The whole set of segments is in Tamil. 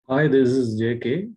Hi, this is JK.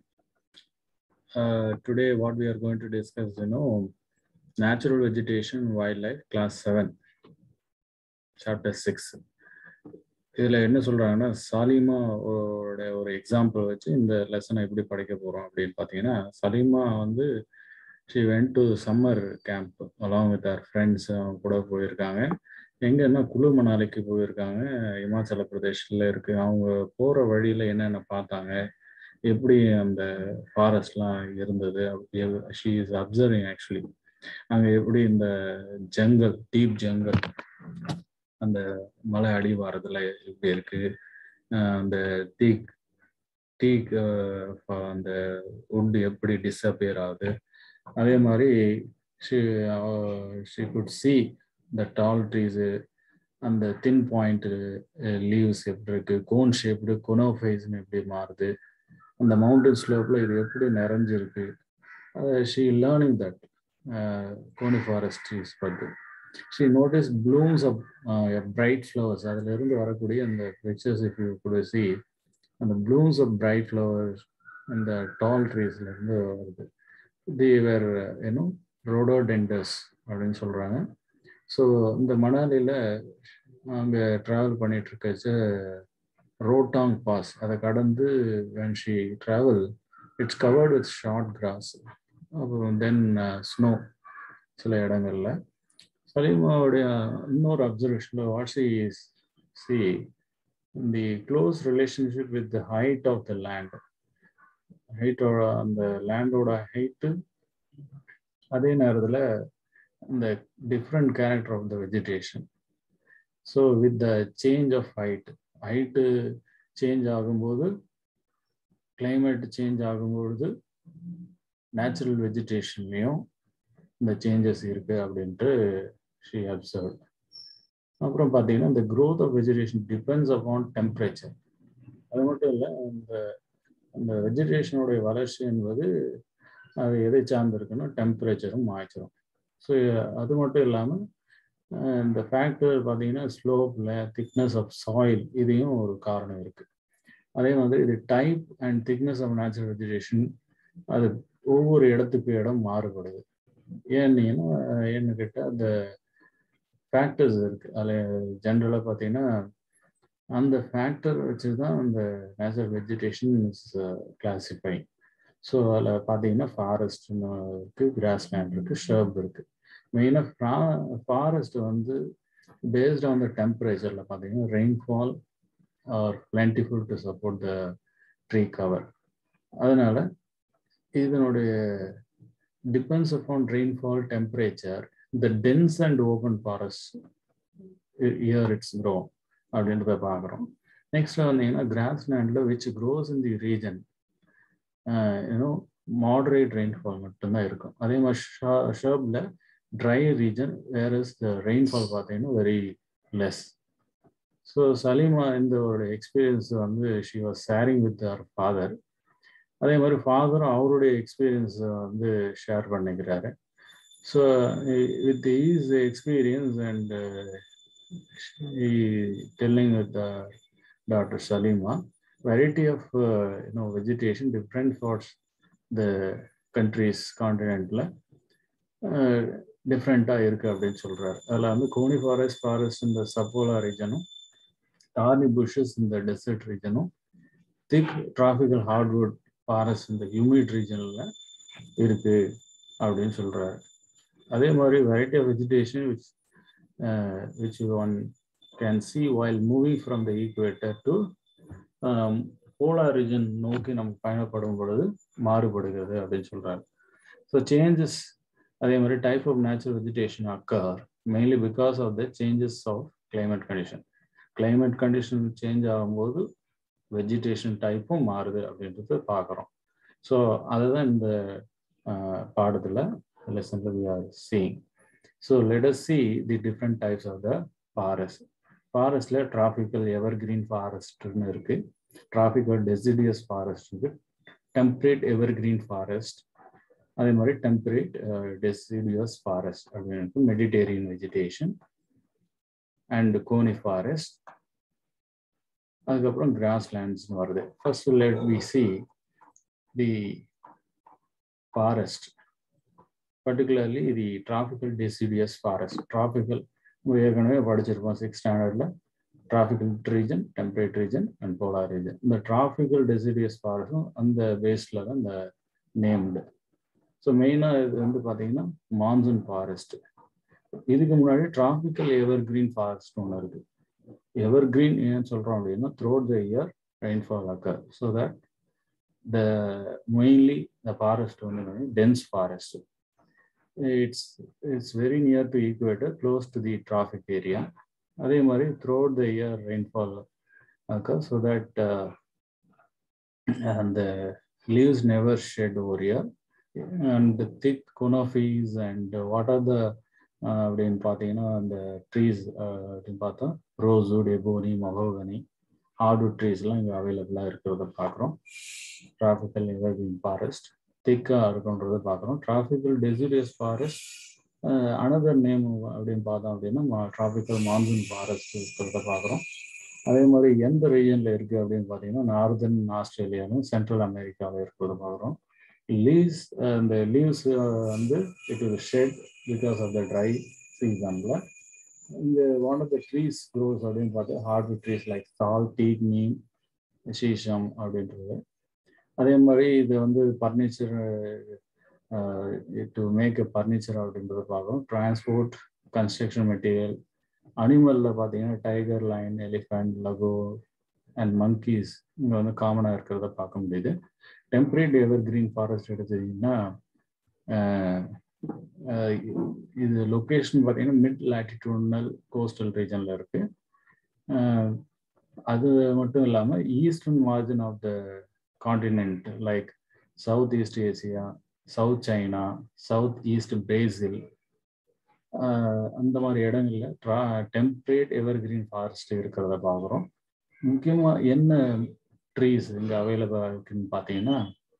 Uh, today, what we are going to discuss, you know, natural vegetation, wildlife, class 7, chapter 6. இதில் என்ன சொல்கிறாங்கன்னா சலீமா ஓட ஒரு எக்ஸாம்பிள் வச்சு இந்த லெசனை எப்படி படிக்க போகிறோம் அப்படின்னு பார்த்தீங்கன்னா சலீமா வந்து she went to summer camp along with our friends அவங்க கூட போயிருக்காங்க எங்கன்னா குழு மணாலிக்கு போயிருக்காங்க இமாச்சல பிரதேஷில் இருக்குது அவங்க போகிற வழியில் என்னென்ன பார்த்தாங்க எப்படி அந்த ஃபாரஸ்ட்லாம் இருந்தது ஷீ இஸ் அப்சர்விங் ஆக்சுவலி அங்கே எப்படி இந்த ஜங்கல் டீப் ஜங்கல் அந்த மலை அடிவாரத்தில் எப்படி இருக்கு அந்த டீக் டீக் அந்த உட் எப்படி டிஸப்பியர் ஆகுது அதே மாதிரி ஷி ஷி குட் சி இந்த டால் ட்ரீஸு அந்த தின் பாயிண்ட் லீவ்ஸ் எப்படி இருக்கு கோன் ஷேப்டு கொனோஃபைஸ்னு எப்படி மாறுது அந்த மவுண்டன் ஸ்லோப்பில் இது எப்படி நிறைஞ்சிருக்கு she learning that conifer forest trees பற்றி she notice blooms of bright flowers அதுலேருந்து வரக்கூடிய அந்த pictures if you could see அந்த ப்ளூம்ஸ் ஆஃப் பிரைட் ஃப்ளவர்ஸ் இந்த டால் ட்ரீஸ்லேருந்து வருது தி வேர் ஏன்னோ ரோடோடெண்டஸ் அப்படின்னு சொல்கிறாங்க ஸோ இந்த மணாலியில் அங்கே ட்ராவல் பண்ணிட்டு இருக்கச்சு ரோட்டாங் பாஸ் அதை கடந்து when she travel it's covered with short grass அப்புறம் தென் ஸ்னோ சில இடங்கள்ல சலீமாவுடைய இன்னொரு அப்சர்வேஷனில் what's is see the close relationship with the height of the land ஹைட்டோட அந்த லேண்டோட ஹைட்டு அதே நேரத்தில் இந்த different character of the vegetation so with the change of height height change ஆகும்போது கிளைமேட் சேஞ்ச் ஆகும்பொழுது நேச்சுரல் வெஜிடேஷன்லேயும் இந்த சேஞ்சஸ் இருக்குது அப்படின்ட்டு ஷி அப்சர்வ் அப்புறம் பார்த்தீங்கன்னா இந்த growth of vegetation depends upon temperature அது மட்டும் இல்லை அந்த அந்த வெஜிடேஷனுடைய வளர்ச்சி என்பது அது எதை சார்ந்து இருக்குன்னா டெம்பரேச்சரும் மாய்ச்சரும் ஸோ அது மட்டும் இல்லாமல் இந்த ஃபேக்டர் பார்த்தீங்கன்னா ஸ்லோப்பில் திக்னஸ் ஆஃப் சாயில் இதையும் ஒரு காரணம் இருக்குது அதே மாதிரி இது type and thickness of natural vegetation அது ஒவ்வொரு இடத்துக்கு இடம் மாறுபடுது ஏன்னீங்கன்னா ஏன்னு கேட்டால் அந்த ஃபேக்டர்ஸ் இருக்கு அதில் ஜென்ரலாக பார்த்தீங்கன்னா அந்த ஃபேக்டர் வச்சு தான் அந்த natural vegetation is classify so அதில் பார்த்தீங்கன்னா ஃபாரஸ்ட் இருக்குது கிராஸ் லேண்ட் இருக்குது ஷர்ப் இருக்குது மெயினாக ஃப்ரா ஃபாரஸ்ட் வந்து பேஸ்ட் ஆன் த டெம்பரேச்சரில் பார்த்தீங்கன்னா rainfall are plentiful to support the tree cover அதனால இதனுடைய depends upon rainfall temperature the dense and open forest here it's grow அப்படின்றத பார்க்குறோம் நெக்ஸ்ட் வந்தீங்கன்னா கிராஸ் லேண்டில் which grows in the region you know moderate rainfall மட்டும்தான் இருக்கும் அதே மாதிரி ஷர்பில் dry region where is the rainfall பார்த்தீங்கன்னா வெரி லெஸ் ஸோ சலீமா இந்த ஒரு எக்ஸ்பீரியன்ஸ் வந்து she was sharing with her father அதே மாதிரி ஃபாதரும் அவருடைய எக்ஸ்பீரியன்ஸ் வந்து ஷேர் பண்ணிக்கிறாரு so with his experience and telling with doctor Salima variety of you know vegetation different parts the countries காண்டினென்ட்டில் டிஃப்ரெண்ட்டாக இருக்குது அப்படின்னு சொல்கிறார் அதில் வந்து கோனி ஃபாரஸ்ட் ஃபாரஸ்ட் இந்த சப்போலா ரீஜனும் டார்னி புஷஸ் இந்த டெசர்ட் ரீஜனும் திக் டிராபிக்கல் ஹார்ட்வுட் ஃபாரஸ்ட் இந்த ஹியூமிட் ரீஜனில் இருக்கு அப்படின்னு சொல்கிறாரு அதே மாதிரி variety of vegetation which which one can see while moving from the equator to polar region நோக்கி நம்ம பயணப்படும் பொழுது மாறுபடுகிறது அப்படின்னு சொல்கிறாரு ஸோ சேஞ்சஸ் அதே மாதிரி type of natural vegetation occur mainly because of the changes of climate condition climate condition change ஆகும்போது வெஜிடேஷன் டைப்பும் மாறுது அப்படின்றது பார்க்குறோம் ஸோ அதுதான் இந்த பாடத்தில் லெசனில் we are seeing so let see the different types of the forest ஃபாரஸ்டில் டிராபிக்கல் எவர் கிரீன் ஃபாரஸ்ட்னு இருக்குது டிராபிக்கல் டெசிடியஸ் ஃபாரஸ்ட் இருக்குது டெம்பரேட் எவர் கிரீன் ஃபாரஸ்ட் அதே மாதிரி டெம்பரேட் டெசிடியஸ் ஃபாரஸ்ட் அப்படின்னு mediterranean vegetation and conifer forest அதுக்கப்புறம் கிராஸ் லேண்ட்ஸ்னு வருது first let we see the forest particularly the tropical deciduous forest tropical ஏற்கனவே படிச்சிருப்போம் சிக்ஸ் ஸ்டாண்டர்டில் tropical region temperate region and polar region இந்த டிராபிக்கல் டெசிடியஸ் ஃபாரஸ்டும் அந்த பேஸில் தான் இந்த நேம்டு ஸோ மெயினாக இது வந்து பார்த்தீங்கன்னா மான்சூன் ஃபாரஸ்ட் இதுக்கு முன்னாடி டிராபிக்கல் எவர் கிரீன் ஃபாரஸ்ட் ஒன்று இருக்கு எவர் கிரீன் ஏன்னு சொல்கிறோம் அப்படின்னா throughout the year rainfall occur so that the mainly the forest வந்து dense forest it's it's very near to equator close to the tropic area அதே மாதிரி throughout the year rainfall occur so that அந்த leaves never shed over year and thick canopies and what are the அப்படின்னு பார்த்தீங்கன்னா அந்த ட்ரீஸ் அப்படின்னு பார்த்தா ரோஸ்வுட் எபோனி மொகோகனி ஹார்ட்வுட் ட்ரீஸ்லாம் இங்கே அவைலபிளாக இருக்கிறத பார்க்குறோம் டிராஃபிக்கல் எவர்கிரீன் ஃபாரஸ்ட் திக்காக இருக்குன்றத பார்க்குறோம் tropical deciduous forest another name அப்படின்னு பார்த்தோம் அப்படின்னா டிராபிக்கல் மான்சூன் ஃபாரஸ்ட் இருக்கிறத பார்க்குறோம் அதே மாதிரி எந்த ரீஜனில் இருக்குது அப்படின்னு பார்த்தீங்கன்னா நார்தன் ஆஸ்திரேலியாவும் சென்ட்ரல் அமெரிக்காவில் இருக்கிறத பார்க்குறோம் லீவ்ஸ் அந்த லீவ்ஸ் வந்து it'll shed because of the dry சீசனில் இந்த one of the trees grows அப்படின்னு பார்த்து ஹார்ட்வுட் ட்ரீஸ் லைக் சால் டீக் நீம் சீஷம் அப்படின்றது அதே மாதிரி இது வந்து furniture to make a furniture அப்படின்றத பார்க்குறோம் டிரான்ஸ்போர்ட் கன்ஸ்ட்ரக்ஷன் மெட்டீரியல் அனிமலில் பார்த்தீங்கன்னா டைகர் லைன் எலிஃபண்ட் லகோ அண்ட் மங்கீஸ் இங்கே வந்து காமனாக இருக்கிறத பார்க்க முடியுது டெம்பரேட் எவர் கிரீன் ஃபாரஸ்ட் எடுத்தீங்கன்னா இது லொக்கேஷன் பார்த்தீங்கன்னா மிட் லாட்டிடியூட்னல் கோஸ்டல் ரீஜனில் இருக்கு அது மட்டும் இல்லாமல் eastern margin of the continent like south east Asia south China south east Brazil அந்த மாதிரி இடங்கள்ல ட்ரா டெம்பரேட் எவர் கிரீன் ஃபாரஸ்ட் இருக்கிறத பார்க்குறோம் முக்கியமாக என்ன ட்ரீஸ் இங்கே அவைலபிளாக இருக்குன்னு பார்த்தீங்கன்னா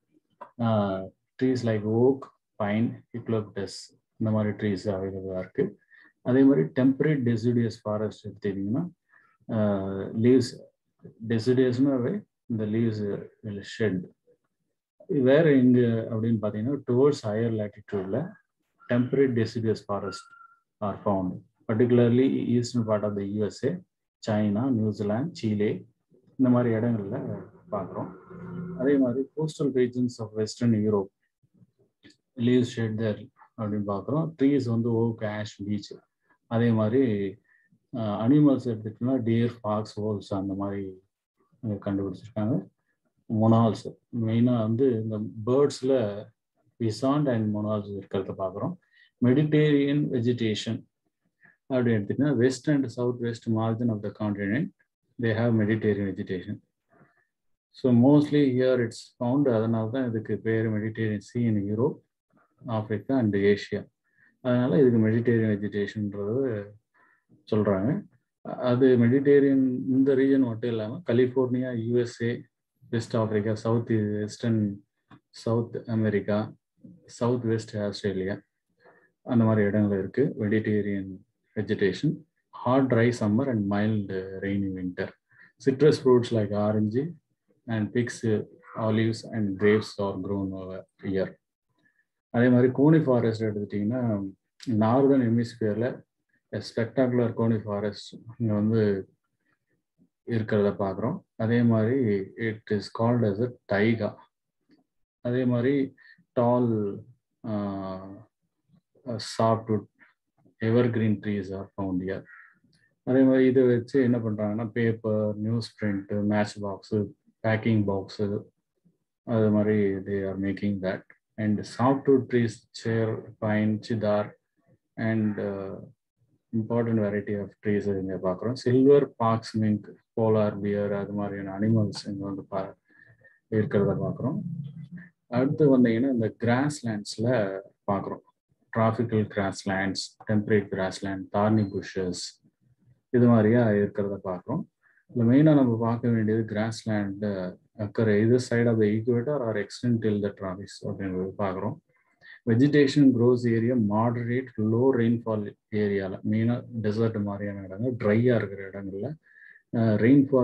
trees like oak pine eucalyptus இந்த மாதிரி ட்ரீஸ் அவைலபிளாக இருக்குது அதே மாதிரி டெம்பரேட் டெசிடியஸ் ஃபாரஸ்ட் எடுத்துக்கிட்டிங்கன்னா லீவ்ஸ் டெசிடியஸ்னாவே இந்த லீவ்ஸ் ஷெட் வேற எங்க அப்படின்னு பார்த்தீங்கன்னா டுவர்ட்ஸ் ஹையர் லேட்டிடியூட்ல temperate deciduous forest are found particularly eastern part of the USA China New Zealand Chile இந்த மாதிரி இடங்கள்ல பார்க்குறோம் அதே மாதிரி coastal regions of western Europe leave shed there அப்படின்னு பார்க்குறோம் ட்ரீஸ் வந்து ஓக் ஆஷ் பீச் அதே மாதிரி அனிமல்ஸ் எடுத்துக்கிட்டோம்னா டியர் ஃபாக்ஸ் ஹோல்ஸ் அந்த மாதிரி கண்டுபிடிச்சிருக்காங்க மொனால்ஸ் மெயினாக வந்து இந்த பேர்ட்ஸில் விசாண்ட் அண்ட் மொனால்ஸ் இருக்கிறத பார்க்குறோம் மெடிடேரியன் வெஜிடேஷன் அப்படி எடுத்துக்கிட்டா west and south west margin of the continent they have Mediterranean vegetation so mostly here it's found அதனால தான் இதுக்கு பேர் Mediterranean sea in Europe Africa and Asia அதனால இதுக்கு மெடிடேரியன் வெஜிடேஷன்ன்றது சொல்கிறாங்க அது மெடிடேரியன் இந்த ரீஜன் மட்டும் இல்லாமல் California USA west Africa south western south America south west Australia அந்த மாதிரி இடங்கள் இருக்குது Mediterranean vegetation hot dry summer and mild rainy winter citrus fruits like orange and figs olives and grapes are grown here அதே மாதிரி கோனி ஃபாரஸ்ட் எடுத்துட்டிங்கன்னா நார்தர்ன் ஹெமிஸ்பியரில் ஸ்பெக்டாகுலர் கோனி ஃபாரஸ்ட் இங்கே வந்து இருக்கிறத பார்க்குறோம் அதே மாதிரி it is called as a taiga அதே மாதிரி tall softwood evergreen trees are found here அதே மாதிரி இதை வச்சு என்ன பண்ணுறாங்கன்னா paper news print match box packing box அது மாதிரி they are making that and softwood trees chir pine cedar and important variety of trees இங்கே பார்க்குறோம் silver fox mink polar bear அது மாதிரியான அனிமல்ஸ் இங்கே வந்து பா இருக்கிறத பார்க்குறோம் அடுத்து வந்தீங்கன்னா இந்த கிராஸ் லேண்ட்ஸில் பார்க்குறோம் tropical grasslands temperate grassland thorny bushes இது மாதிரியா இருக்கிறத பார்க்குறோம் இல்லை மெயினாக நம்ம பார்க்க வேண்டியது கிராஸ் லேண்ட் அக்கறை இது side of the equator are extent till the tropics அப்படின்றது பார்க்குறோம் vegetation grows area moderate low rainfall ஏரியாவில் மெயினாக டெசர்ட் மாதிரியான இடங்கள் ட்ரையாக இருக்கிற இடங்கள்ல ரெயின்ஃபால்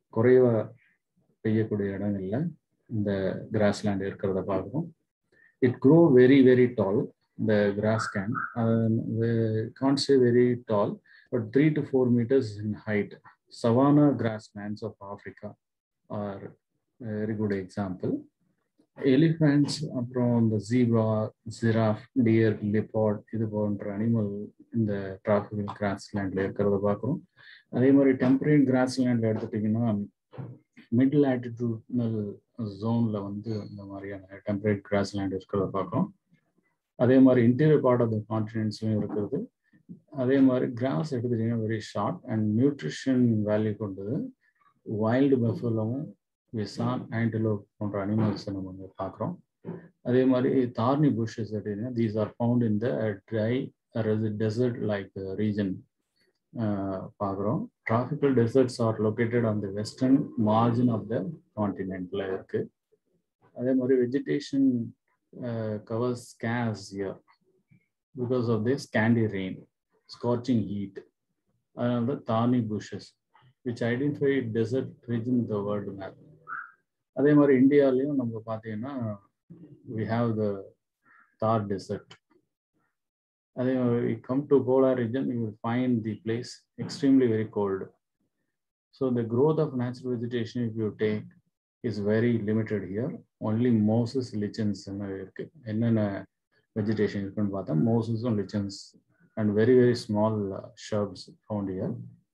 குறைவா பெய்யக்கூடிய இடங்கள்ல இந்த கிராஸ்லேண்ட் இருக்கிறத பார்க்குறோம் it grow very very tall இந்த grass can can't say very tall but three to four metres in height savanna grasslands of Africa are very good example elephants அப்புறம் இந்த ஜீப்ரா ஜிராஃப் டியர் லிபாட் இது போன்ற அனிமல் இந்த டிராபிக்கல் கிராஸ்லேண்டில் இருக்கிறத பார்க்குறோம் அதே மாதிரி டெம்பரேட் கிராஸ்லேண்டில் எடுத்துட்டிங்கன்னா மிட் லேட்டிடியூட்னல் ஜோனில் வந்து இந்த மாதிரியான டெம்பரேட் கிராஸ்லேண்ட் இருக்கிறத பார்க்குறோம் அதே மாதிரி இன்டீரியர் பார்ட் ஆஃப் த கான்டினென்ட்ஸ்லையும் இருக்குது அதே மாதிரி கிராஸ் எடுத்துட்டிங்கன்னா very short and nutrition value கொண்டது வைல்டு பஃபலோவும் விசான் ஆன்டிலோப் போன்ற அனிமல்ஸை நம்ம வந்து பார்க்குறோம் அதே மாதிரி தார்னி புஷஸ் அப்படின்னா these are found in the dry desert like region பார்க்குறோம் tropical deserts are located on the western margin of the கான்டினென்ட்ல இருக்கு அதே மாதிரி vegetation covers scarce here because of the scanty rain scorching heat அதனால தான் thorny bushes which identify desert region the world map அதே மாதிரி இந்தியாலையும் நம்ம பார்த்தீங்கன்னா வி ஹாவ் த தார் டெசர்ட் அதே மாதிரி come to polar region you will find the place extremely very cold so the growth of natural vegetation if you take is very limited here only mosses lichens இருக்கு என்னென்ன வெஜிடேஷன் இருக்குன்னு பார்த்தா மோசஸும் lichens and very very small shrubs found here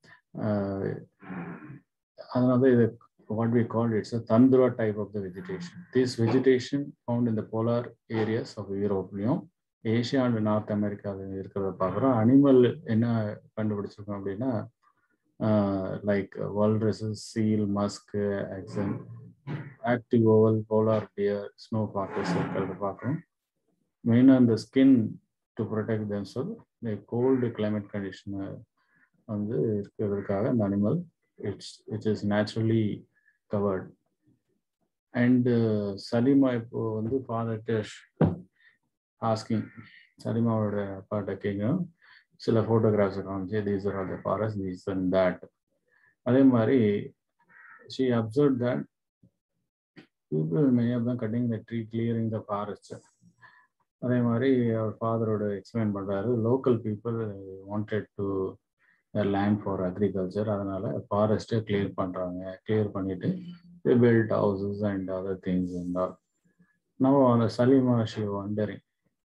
அதனால இது what we call it's a tundra type of the vegetation. This vegetation found in the polar areas of யூரோப்லையும் ஏஷியா அண்ட் நார்த் அமெரிக்காவில் இருக்கிறத பார்க்குறோம் அனிமல் என்ன கண்டுபிடிச்சிருக்கோம் அப்படின்னா like walruses seal musk ox arctic owl polar deer snow பாக்கர்ஸ் இருக்கிறத பார்க்குறோம் மெயினாக இந்த ஸ்கின் டு ப்ரொடெக்ட் தெம் சொல் கோல்டு கிளைமேட் கண்டிஷனை வந்து இருக்கிறதுக்காக அந்த animal it's it is naturally covered and Salima இப்போ வந்து ஃபாதர் ஆஸ்கிங் சலிமாவோட அப்பாட்ட கேட்கணும் சில ஃபோட்டோகிராஃப்ஸ் காமிச்சு these are the forest these and that அதே மாதிரி she observe that people many of தான் cutting the tree clearing the forest அதே மாதிரி அவர் ஃபாதரோட எக்ஸ்பிளைன் பண்ணுறாரு local people wanted to land for agriculture அதனால ஃபாரஸ்ட்டை கிளியர் பண்ணுறாங்க கிளியர் பண்ணிட்டு build houses and other things and all நம்ம அந்த Salima she wondering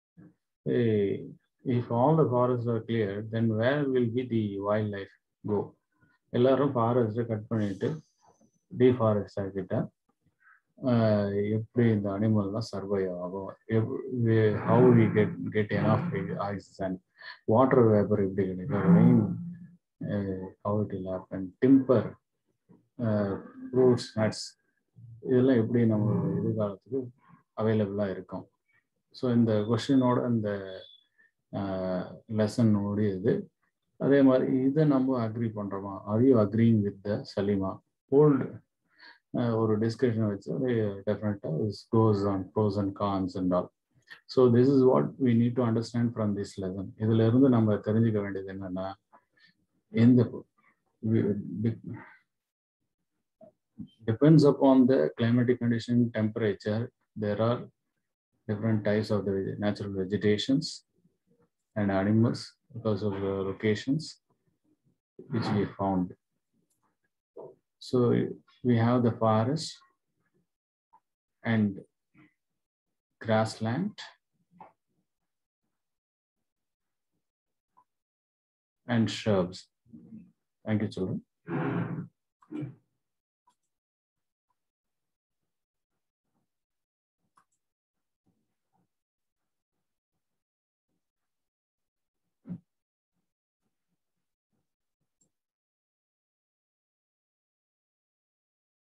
if all the forest are clear then where will be the wild life கோ எல்லாரும் ஃபாரஸ்ட்டை கட் பண்ணிட்டு டீஃபாரஸ்ட் ஆகிட்டா எப்படி இந்த அனிமல்லாம் சர்வை ஆகும் how we get get enough oxygen water vapour எப்படி கிடைக்கும் rain how it will happen timber fruits nuts இதெல்லாம் எப்படி நம்ம எதிர்காலத்துக்கு அவைலபிளாக இருக்கும் ஸோ இந்த கொஷினோட இந்த லெசன் முடியுது அதே மாதிரி இதை நம்ம அக்ரி பண்ணுறோமா அதையும் agreeing with the Salima old ஒரு டிஸ்கஷன் வச்சு அது டெஃபினட்டாக is goes on pros and cons and all so this is what we need to understand from this lesson இதுல இருந்து நம்ம தெரிஞ்சுக்க வேண்டியது என்னன்னா எந்த depends upon the climatic condition temperature there are different types of the natural vegetations and animals because of the locations which we found so we have the forest and grassland and shrubs thank you children